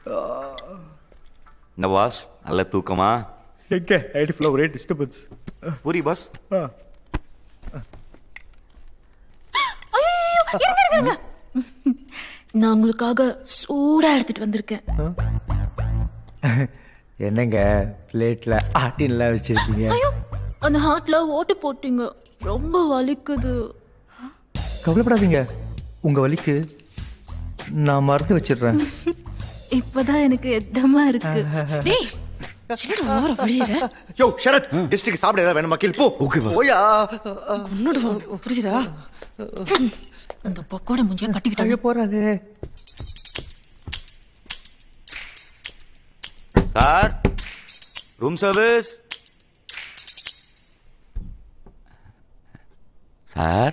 இந்த பாஸ் நல்ல தூக்கமா எங்க ஐடி ஃபுல்லாக ஒரே டிஸ்டர்பன்ஸ் புரி பாஸ் நான் உங்களுக்காக சூடா எடுத்துட்டு வந்திருக்கேன் என்னங்க பிளேட்டில் ஆட்டின்லாம் வச்சிருக்கீங்க ஐயோ அந்த ஹார்ட்ல ஓட்டு போட்டீங்க ரொம்ப வலிக்குது கவலைப்படாதீங்க உங்க வலிக்கு நான் மறந்து வச்சிடுறேன் இப்பதான் எனக்கு எத்தமா இருக்கு டேய் என்னடா ஓர வழியிற யோ ஷரத் டிஸ்ட்ரிக்ட் சாப்பிட ஏதாவது வேணுமா கில் போ ஓகே போயா உன்னோட புரியுதா அந்த பொக்கோட முஞ்சிய கட்டிக்கிட்டாங்க அங்கே போறாளே சார் ரூம் சர்வீஸ் சார்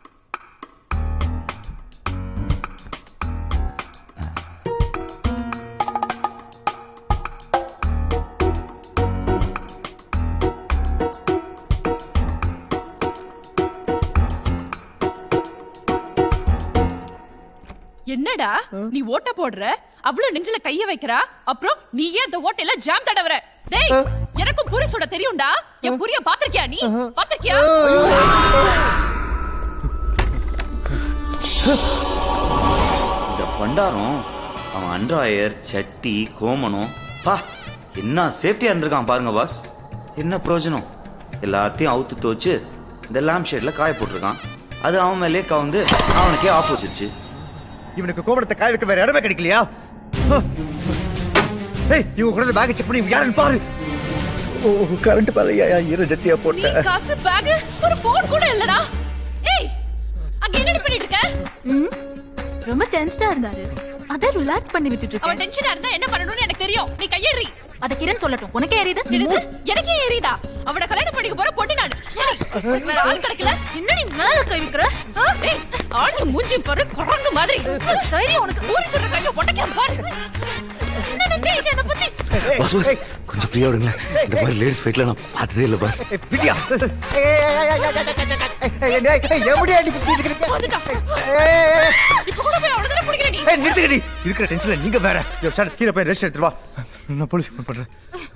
என்னடா நீ ஓட்ட போடுற அவ்வளவு நெஞ்சில கைய வைக்கிறா அப்புறம் நீ ஏன் அந்த ஓட்டையில ஜாம் தடவற டேய் எனக்கும் புரி சுட தெரியும்டா என் புரிய பாத்திருக்கியா நீ பாத்திருக்கியா இந்த பண்டாரம் அவன் அண்ட்ராயர் சட்டி கோமனம் பா என்ன சேஃப்டியா இருந்திருக்கான் பாருங்க பாஸ் என்ன பிரயோஜனம் எல்லாத்தையும் அவுத்து துவச்சு இந்த லேம்ப் ஷேட்ல காய போட்டிருக்கான் அது அவன் மேலே கவுந்து அவனுக்கே ஆஃப் வச்சிருச்சு இவனுக்கு கோபுரத்தை காய வைக்க வேற இடமே கிடைக்கலையா ஏய் இவங்க கூட பேக் செக் பண்ணி இவங்க யாருன்னு பாரு ஓ கரண்ட் பாலையா ஈர ஜட்டியா நீ போட்ட காசு பேக் ஒரு போன் கூட இல்லடா ஏய் அங்க என்ன பண்ணிட்டு இருக்க ம், ரொம்ப டென்ஸ்டா இருந்தாரு அத ரிலாக்ஸ் பண்ணி விட்டுட்டு அவன் இருக்கேன் டென்ஷனா இருந்தா என்ன பண்ணணும்னு எனக்கு தெரியும் நீ கையெறி அத கிரண் சொல்லட்டும் உனக்கே எரியுது என்னது எனக்கே ஏறிதா அவன கல்யாணம் பண்ணிக்க போற பொண்ணு நானு ஏய், வேற ஆள் கிடைக்கல என்னடி மேல கை வைக்கிற ஆ, ஏய், ஆளு மூஞ்சி பாரு குரங்கு மாதிரி தைரியம் உனக்கு ஊறி சொல்ற கைய உடைக்கிறேன் பாரு என்ன நினைச்சிருக்க என்ன பத்தி பாஸ் பாஸ் கொஞ்சம் ஃப்ரீயா விடுங்களேன் இந்த மாதிரி லேடிஸ் ஃபைட்ல நான் பார்த்ததே இல்லை பாஸ் பிடியா எப்படியா நீ பிடிச்சிட்டு இருக்கீங்க வந்துட்டான். ஏய், இப்ப கூட போய் அவ்வளவுதானே பிடிக்கிற நீ ஏய், நிறுத்துக்கடி இருக்கிற டென்ஷன்ல நீங்க வேற யோ சார் கீழே போய் ரெஸ்ட் எடுத்துட்டு வா நான் போலீஸ் ஃபோன் பண்றேன்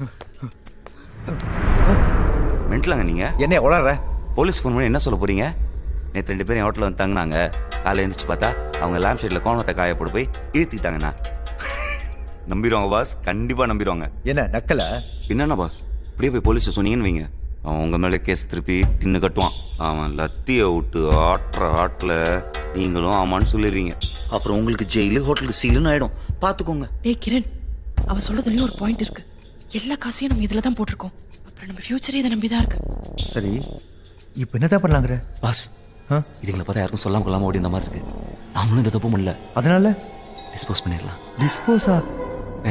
மென்டலாங்க நீங்க என்ன உளற போலீஸ் ஃபோன் பண்ணி என்ன சொல்ல போறீங்க நேற்று ரெண்டு பேரும் ஹோட்டலில் வந்து தங்கினாங்க காலையில் எழுந்திரிச்சு பார்த்தா அவங்க லேம்ப் ஷேட்ல கோணத்தை காய போட்டு போய் இழுத்திட்டாங்கண்ணா நம்பிடுவாங்க பாஸ் கண்டிப்பா நம்பிடுவாங்க என்ன நக்கல என்னண்ணா பாஸ் இப்படியே போய் போலீஸ் சொன்னீங்கன்னு வைங்க அவன் உங்க மேலே கேஸ் திருப்பி டின்னு கட்டுவான் அவன் லத்திய விட்டு ஆட்டுற ஆட்டில் நீங்களும் ஆமான்னு சொல்லிடுவீங்க அப்புறம் உங்களுக்கு ஜெயிலு ஹோட்டலுக்கு சீலுன்னு ஆயிடும் பார்த்துக்கோங்க டேய் கிரண் அவ சொல்றதுலயும் ஒரு பாயிண்ட் இருக்கு எல்லா காசையும் நம்ம இதுல தான் போட்டிருக்கோம் அப்புறம் நம்ம ஃபியூச்சரே இதை நம்பி தான் இருக்கு சரி இப்போ என்னதான் பண்ணலாங்கிற பாஸ் ஆ? இதுங்களை பார்த்தா யாருக்கும் சொல்லாம கொள்ளாம ஓடி இந்த மாதிரி இருக்கு நாமளும் இந்த தப்பு பண்ணல அதனால டிஸ்போஸ் பண்ணிடலாம் டிஸ்போஸா ஏ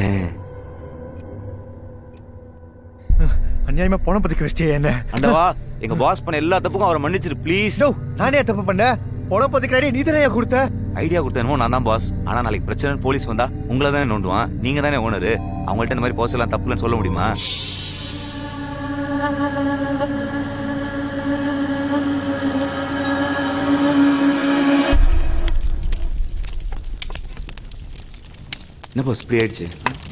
அநியாயமா பணம் பத்திக்க வச்சிட்டே என்ன அண்டவா எங்க பாஸ் பண்ண எல்லா தப்புக்கும் அவரை மன்னிச்சிரு ப்ளீஸ் நோ நானே தப்பு பண்ணேன் பணம் பத்திக்க ஐடியா நீ தானே கொடுத்த ஐடியா கொடுத்தனமோ நான் தான் பாஸ் ஆனா நாளைக்கு பிரச்சனை போலீஸ் வந்தா உங்களை தானே நோண்டுவான் நீங்க தானே ஓனரு அவங்கள்ட்ட இந்த மாதிரி போஸ் எல்லாம் தப்புலன்னு சொல்ல முடியுமா என்ன பாஸ் இப்படி ஆயிடுச்சு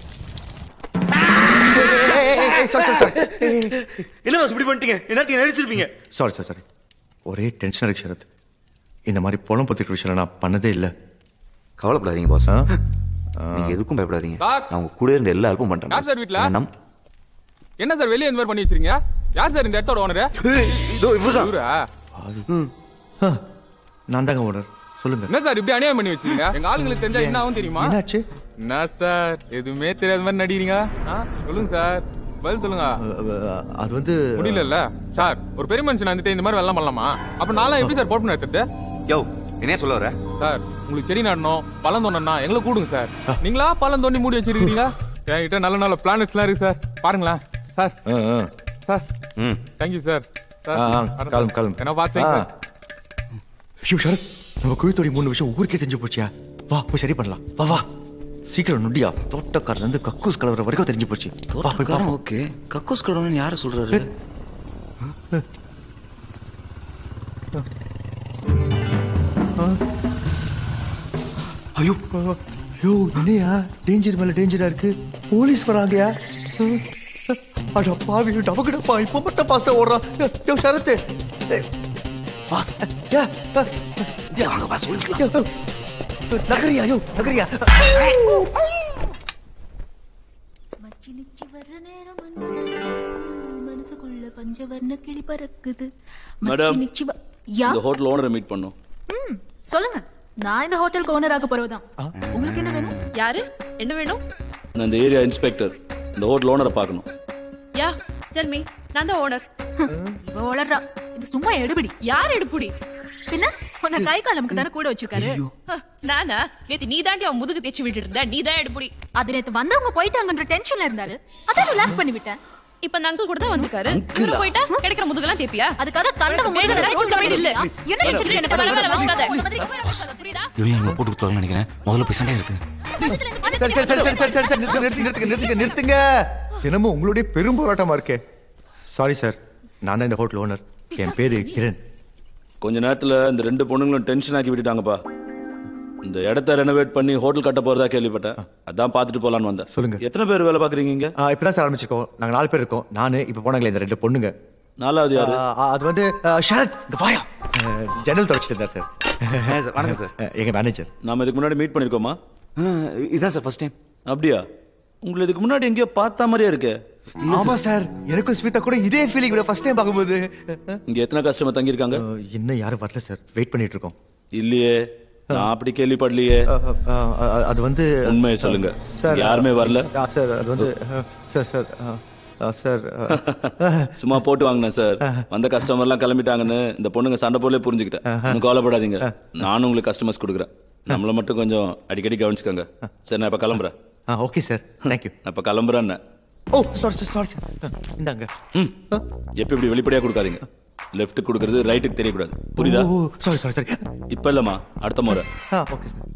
என்ன பாஸ் இப்படி பண்ணிட்டீங்க என்ன நடிச்சிருப்பீங்க சாரி சாரி சாரி ஒரே டென்ஷன் இருக்கு சரத் இந்த மாதிரி பணம் பத்திக்க விஷயம் நான் பண்ணதே இல்லை கவலைப்படாதீங்க பாஸ் ஆ? நீங்க எதுக்கும் பயப்படாதீங்க சார். நான் உங்க கூட இருந்த எல்லா ஹெல்ப்பும் பண்றேன் யார் boss. சார் வீட்ல? ஏன்னா நம் என்ன சார் வெளியே இந்த மாதிரி பண்ணி வச்சிருக்கீங்க யார் சார் இந்த இடத்தோட ஓனரு இதோ இவர்தான் இவரா ஆ, நான் தாங்க ஓனர் சொல்லுங்க என்ன சார் இப்படி அநியாயம் பண்ணி வச்சிருக்கீங்க எங்க ஆளுங்களுக்கு தெரிஞ்சா என்ன ஆகும் தெரியுமா என்னாச்சு என்ன சார் எதுவுமே தெரியாத மாதிரி நடிக்கிறீங்க ஆ? சொல்லுங்க சார் பதில் சொல்லுங்க அ, அ, அது வந்து முடியல சார் ஒரு பெரிய மனுஷன் வந்துட்டு இந்த மாதிரி வெள்ளம் பண்ணலாமா அப்ப நான்லாம் எப்படி சார் போட்டு எடுத்துட்டு யோ என்ன சொல்ல வர சார் உங்களுக்கு செடி நடணும் பழம் தோண்டனா எங்களை கூடுங்க சார் நீங்களா பழம் தோண்டி மூடி வச்சிருக்கீங்க என்கிட்ட நல்ல நல்ல பிளானட்ஸ்லாம் இருக்கு சார் பாருங்களேன் சார் ஆ, ஆ. சார் ம் தேங்க்யூ சார் சார் ஆ, ஆ, வரேன் கிளம்பு, சார். கிளம்பு. என்ன பார்த்து ஆ. சார் ஐயோ சரத் நம்ம குழித்தோடி மூணு விஷயம் ஊருக்கே தெரிஞ்சு போச்சியா வா போய் சரி பண்ணலாம் வா வா சீக்கிரம் நொண்டியா தோட்டக்காரர்ல இருந்து கக்கூஸ் கலவர வரைக்கும் தெரிஞ்சு போச்சு வா போய் காரம் பாப்போம். ஓகே கக்கோஸ் கடவுள்னு யார சொல்றாரு ஐயோ யோ என்னையா டேஞ்சர் மேல டேஞ்சரா இருக்கு போலீஸ் வராங்கயா அஹ், அட பாவி டபக்குடப்பா இப்போ மட்டும் பாஸ்டா ஓடுறான் யோ, யோ சரத்து பாஸ் யா அஹ், யா, வாங்க பாஸ் ஒளிஞ்சுக்கலாம் யோ, யோ. நகரியா யோ நகரியா மச்சி நிச்சி வர்ற நேரம் மனசுக்குள்ள பஞ்சவர்ண கிளி பறக்குது மேடம். மச்சி நிச்சி வ- யா இந்த ஹோட்டல் ஓனரை மீட் பண்ணோம் ம், சொல்லுங்க நான் இந்த ஹோட்டலுக்கு ஓனர் ஆக போறவதான் உங்களுக்கு என்ன வேணும் யாரு என்ன வேணும் நான் இந்த ஏரியா இன்ஸ்பெக்டர் இந்த ஹோட்டல் ஓனரை பார்க்கணும் யா டெல் மீ நான் தான் ஓனர் இவ வளர்றா இது சும்மா எடுபிடி யார் எடுப்புடி பின்ன உன்னை கை காலமுக்கு தானே கூட வச்சிருக்காரு ஹ, நானா நேத்து நீ தாண்டி அவன் முதுகு தேய்ச்சி விட்டுட்டு இருந்த நீ தான் எடுப்புடி அது நேத்து வந்தவங்க போயிட்டாங்கன்ற டென்ஷன்ல இருந்தாரு அதான் ரிலாக்ஸ் பண்ணி விட்டேன் இப்ப அந்த அங்கிள் கூட தான் வந்திருக்காரு இவரு போயிட்டா கிடைக்கிற முதுகெல்லாம் தேப்பியா அதுக்காக கண்டவ வேற முழுக்க ஏதாச்சும் வீடு இல்ல என்ன நினைச்சிட்டு எனக்கு மேல மேல வச்சுக்காத புரியுதா இவங்க எங்களை போட்டு கொடுத்துருவாங்கன்னு நினைக்கிறேன் முதல்ல போய் சண்டை இருக்கு சரி சரி சரி சரி சரி சரி சரி நிறுத்துங்க நிறுத்துங்க நிறுத்துங்க நிறுத்துங்க தினமும் உங்களுடைய பெரும் போராட்டமா இருக்கே சாரி சார் நான் தான் இந்த ஹோட்டல் ஓனர் என் பேரு கிரண் கொஞ்ச நேரத்துல இந்த ரெண்டு பொண்ணுங்களும் டென்ஷன் ஆக்கி விட்டுட்டாங்கப்பா இந்த இடத்த ரெனோவேட் பண்ணி ஹோட்டல் கட்ட போறதா கேள்விப்பட்டேன் அதான் பார்த்துட்டு போலான்னு வந்தேன் சொல்லுங்க. எத்தனை பேர் வேலை பாக்குறீங்க இங்க ஆ, இப்பதான் சார் ஆரம்பிச்சிருக்கோம் நாங்க நாலு பேர் இருக்கோம் நானு இப்ப போனாங்களே இந்த ரெண்டு பொண்ணுங்க நாலாவது யாரு ஆ, ஆ, அது வந்து ஆ, சரத் இங்க வாயா ஆ, ஜன்னல் தொடச்சிட்டு இருந்தார் சார் சார் வணக்கம் சார் ஆ, எங்க மேனேஜர் நாம இதுக்கு முன்னாடி மீட் பண்ணிருக்கோமா இதான் சார் ஃபர்ஸ்ட் டைம் அப்படியா உங்களை இதுக்கு முன்னாடி எங்கேயோ பார்த்த மாதிரியே இருக்கே ஆமா சார் எனக்கும் ஸ்மிதா கூட இதே ஃபீலிங் ஃபர்ஸ்ட் டைம் பார்க்கும்போது இங்க எத்தனை கஸ்டமர் தங்கியிருக்காங்க ஆ, இன்னும் யாரும் வரல சார் வெயிட் பண்ணிட்டு இருக்கோம் இல்லையே நான் அப்படி கேள்விப்படலையே ஆ, ஆ, ஆ, அது வந்து உண்மையை சொல்லுங்க சார் யாருமே வரல ஆ, சார் அது வந்து ஆ, சார் சார் ஆ, ஆ, சார் ஆ, சும்மா போட்டு வாங்கினேன் சார் வந்த கஸ்டமர் எல்லாம் கிளம்பிட்டாங்கன்னு இந்த பொண்ணுங்க சண்டை போலே புரிஞ்சுக்கிட்டேன் ஒன்றும் கவலைப்படாதீங்க நானும் உங்களுக்கு கஸ்டமர்ஸ் கொடுக்குறேன் நம்மள மட்டும் கொஞ்சம் அடிக்கடி கவனிச்சுக்கோங்க சரி நான் இப்ப கிளம்புறேன் ஆ ஓகே சார் தேங்க்யூ நான் இப்ப கிளம்புறேன் oh sorry sir sorry sir இந்தாங்க ம் எப்ப இப்படி வெளிப்படையா கொடுக்காதீங்க லெஃப்ட் கொடுக்கறது ரைட்டுக்கு தெரியக்கூடாது புரியுதா ஓ சாரி சாரி சாரி இப்ப இல்லம்மா அடுத்த முறை ஆ ஓகே சார்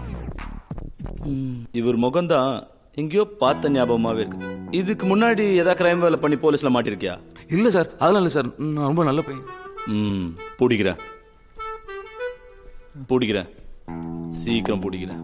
இவர் முகம்தான் எங்கேயோ பார்த்த ஞாபகமாவே இருக்கு இதுக்கு முன்னாடி ஏதாவது கிரைம் வேலை பண்ணி போலீஸ்ல மாட்டிருக்கியா இல்ல சார் அதெல்லாம் இல்ல சார் நான் ரொம்ப நல்ல பையன் ம் பிடிக்கிறேன் பிடிக்கிறேன் சீக்கிரம் பிடிக்கிறேன்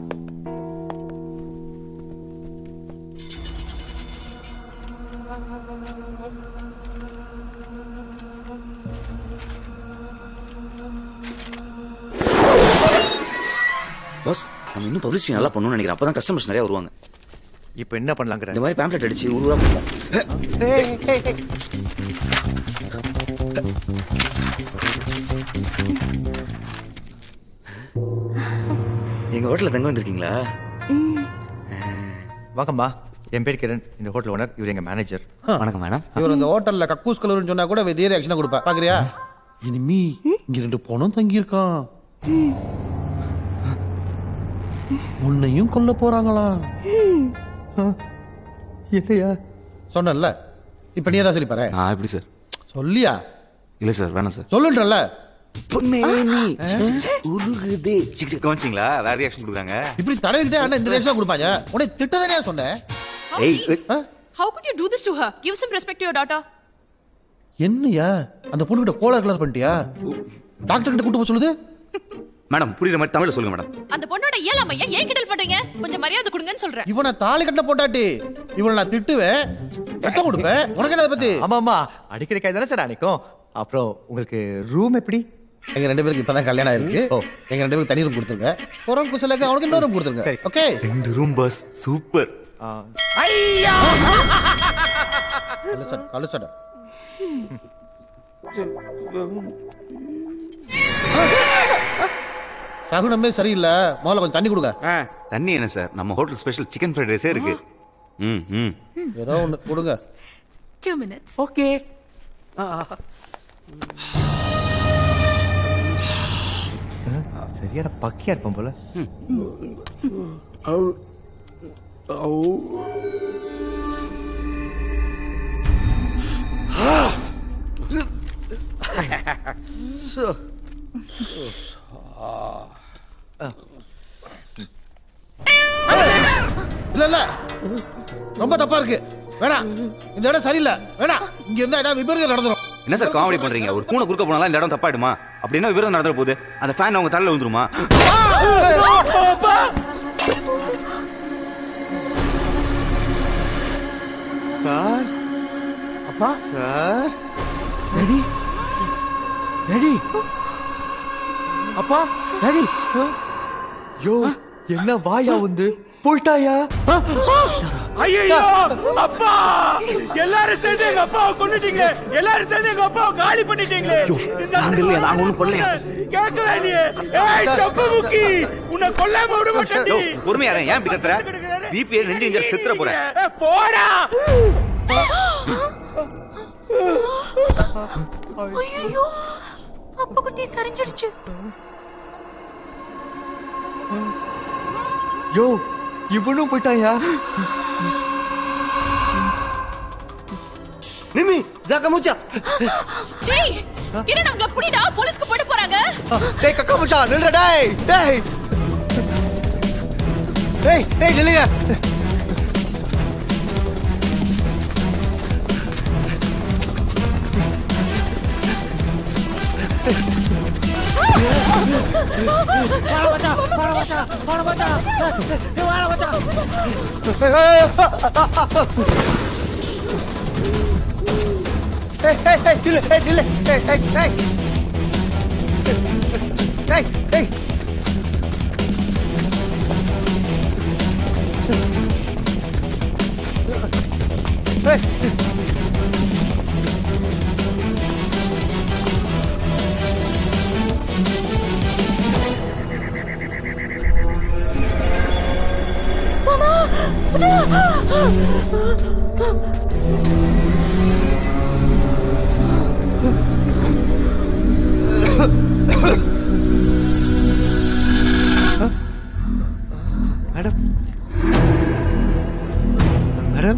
பாஸ் நம்ம இன்னும் பப்ளிசிட்டி நல்லா பண்ணணும்னு நினைக்கிறேன் அப்பதான் கஸ்டமர்ஸ் நிறைய வருவாங்க இப்போ என்ன பண்ணலாங்கிற இந்த மாதிரி பேம்ப்ளெட் அடிச்சு ஒரு ரூபா கொடுப்போம் ஏய், ஏய், ஏய். எங்க ஹோட்டல்ல தங்க வந்திருக்கீங்களா வாங்கம்மா என் பேர் கிரண் இந்த ஹோட்டல் ஓனர் இவர் எங்க மேனேஜர் வணக்கம் மேடம் இவர் அந்த ஹோட்டல்ல கக்கூஸ் கலர்னு சொன்னா கூட இதே ரியாக்ஷன் கொடுப்பா பாக்குறியா இனிமே இங்க ரெண்டு பொணம் தங்கி இருக்கான் உன்னையும் கொல்ல போறாங்களா என்னையா சொன்னல இப்ப நீ தான் சொல்லி பாரு நான் எப்படி சார் சொல்லியா இல்ல சார் வேணாம் சார் சொல்லுன்றல உருகுதே சிக் சிக் கவனிச்சிங்களா வேற ரியாக்ஷன் கொடுக்குறாங்க இப்படி தடவிக்கிட்டே அண்ணா இந்த ரியாக்ஷன் கொடுப்பாங்க உன்னை திட்டதானே சொன்னேன் ஏய் ஆ? How could you do this to her? Give some respect to your daughter. என்னய்யா அந்த பொண்ணு கிட்ட கோலர் கலர் பண்ணிட்டியா டாக்டர் கிட்ட கூட்டு போக சொல்லுது மேடம் புரியுற மாதிரி தமிழ்ல சொல்லுங்க மேடம் அந்த பொண்ணோட இயலாமைய ஏன் கிண்டல் பண்றீங்க கொஞ்சம் மரியாதை கொடுங்கன்னு சொல்றேன் இவனை தாலி கட்ட போட்டாட்டி இவனை நான் திட்டுவேன் ரத்தம் கொடுப்பேன் உனக்கு என்ன அதை பத்தி ஆமா ஆமா அடிக்கிற கை தானே சார் அன்னைக்கும் அப்புறம் உங்களுக்கு ரூம் எப்படி எங்க ரெண்டு பேருக்கு இப்பதான் கல்யாணம் ஆயிருக்கு ஓ. எங்க ரெண்டு பேருக்கு தனி ரூம் கொடுத்துருங்க ஒரு ரூம் குசலுக்கு அவனுக்கு இன்னொரு ரூம் கொடுத்துருங்க சரி. ஓகே ரெண்டு ரூம் பஸ் சூப்பர் ஆ, கழுசடை கழுசடை சகுனமே சரியில்லை முதல்ல கொஞ்சம் தண்ணி கொடுங்க தண்ணி என்ன சார் நம்ம ஹோட்டல் ஸ்பெஷல் சிக்கன் ஃப்ரைட் ரைஸே இருக்கு ம் ம் ஏதோ ஒண்ணு கொடுங்க டூ மினிட்ஸ் ஓகே சரியான பக்கியா இருப்போம் போல இல்ல இல்ல ரொம்ப தப்பா இருக்கு வேணாம் இந்த இடம் சரியில்லை வேணாம் இங்க இருந்தா ஏதாவது விபரீதம் நடந்துரும் என்ன சார் காமெடி பண்றீங்க ஒரு பூனை குறுக்க போனாலும் இந்த இடம் தப்பாயிடுமா அப்படின்னா விரோதம் நடந்துற போகுது அந்த ஃபேன் அவங்க தலையில விழுந்துருமா சார் ரெடி ரெடி அப்பா ரெடி யோ என்ன வாயா வந்து போயிட்டாயா ஐயோ அப்பா எல்லாரும் சேர்ந்து எங்க அப்பாவை கொண்டுட்டீங்க எல்லாரும் சேர்ந்து எங்க அப்பாவை காலி பண்ணிட்டீங்களே நாங்க இல்லையா, நாங்க ஒண்ணும் கொல்லையா. கேட்கவே நீ ஏய் தப்பு முக்கி உன்னை கொல்லாம விட மாட்டேன் யோ, பொறுமையா இரு, ஏன் இப்படி கத்துற? BP நெஞ்சு இஞ்சல் செத்துற போற. போடா ஐயோ அப்பா குட்டி சரிஞ்சிடுச்சு யோ இவனும் போயிட்டாயா நிமி ஜாக்கமுச்சா டேய் என்ன அவங்கள புடிடா போலீஸ்க்கு போட்டு போறாங்க டேய் கக்கா மச்சான் நில்லுடா டேய் டேய் டேய் டேய் நில்லுங்க ஏய் ஏய் ஏய் நில்லு ஏய் நில்லு ஏய் ஏய் ஏய் ஏய் ஏய் ஏய் மேடம் மேடம்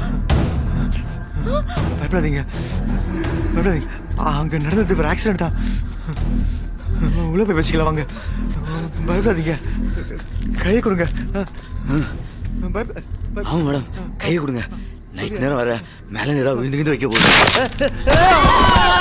பயப்படாதீங்க பயப்படாதீங்க ஆ, அங்க நடந்தது ஒரு ஆக்சிடென்ட் தான் உள்ள போய் வச்சுக்கலாம் வாங்க பயப்படாதீங்க கையை கொடுங்க பயப்ப- பயப்ப- ஆமா மேடம் கையை கொடுங்க நைட் நேரம் வர மேல ஏதாவது விழுந்து விழுந்து வைக்க போகுது